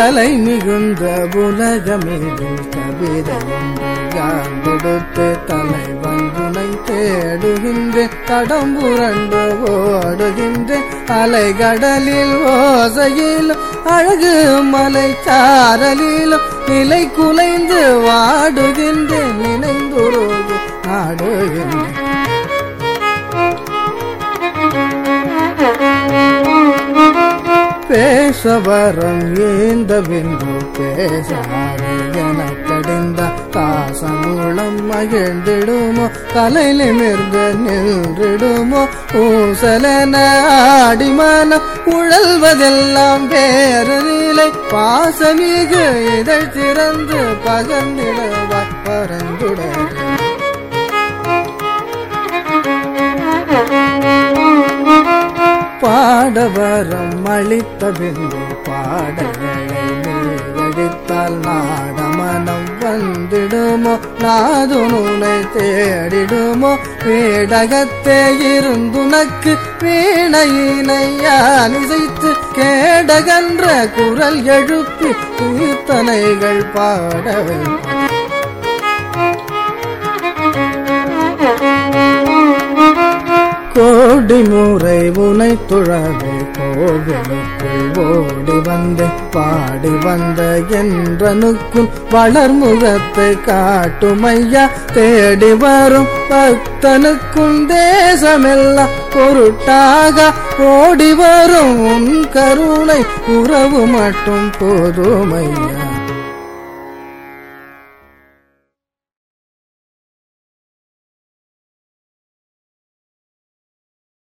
கலை மிகுந்த உலகமேதில் கவிதை ஒன்று யான் கொடுத்து தலைவன் துணை தேடுகின்றேன் தடம் புரண்டு ஓடுகின்றேன் அலைகடலில் ஓசையிலும் அழகு மலை சாரலிலும் நிலை குலைந்து வாடுகின்றேன் நினைந்துருகு ஆடுகின்றேன் பேசவரம் ஏந்த பின்பு பேசாறு என கடிந்த பாசமூலம் மகிழ்ந்திடுமோ தலை நிமிர்ந்து நின்றிடுமோ ஊசலென ஆடிமனம் உழல்வதெல்லாம் வேறு நிலை பாசமிகு இதழ் திறந்து பகர்ந்திடுவார் பரந்துடர் பாடவரம் அளித்த பின்பு பாடல்களை நீடித்தால் நாடமனம் வந்திடுமோ நாது நுனை தேடிடுமோ வீடகத்தே இருந்துனக்கு வீணையினை யான் இசைத்து கேடகன்ற குரல் எழுப்பி கீர்த்தனைகள் பாட வைப்பார் கோடி முறை உனை துழவே கோவிலுக்குள் ஓடி வந்து பாடி வந்த என்றனுக்குள் வளர்முகத்தை காட்டுமையா தேடி வரும் பக்தனுக்கும் தேசமெல்லாம் பொருட்டாக ஓடி வரும் உன் கருணை உறவு மட்டும் போதுமையா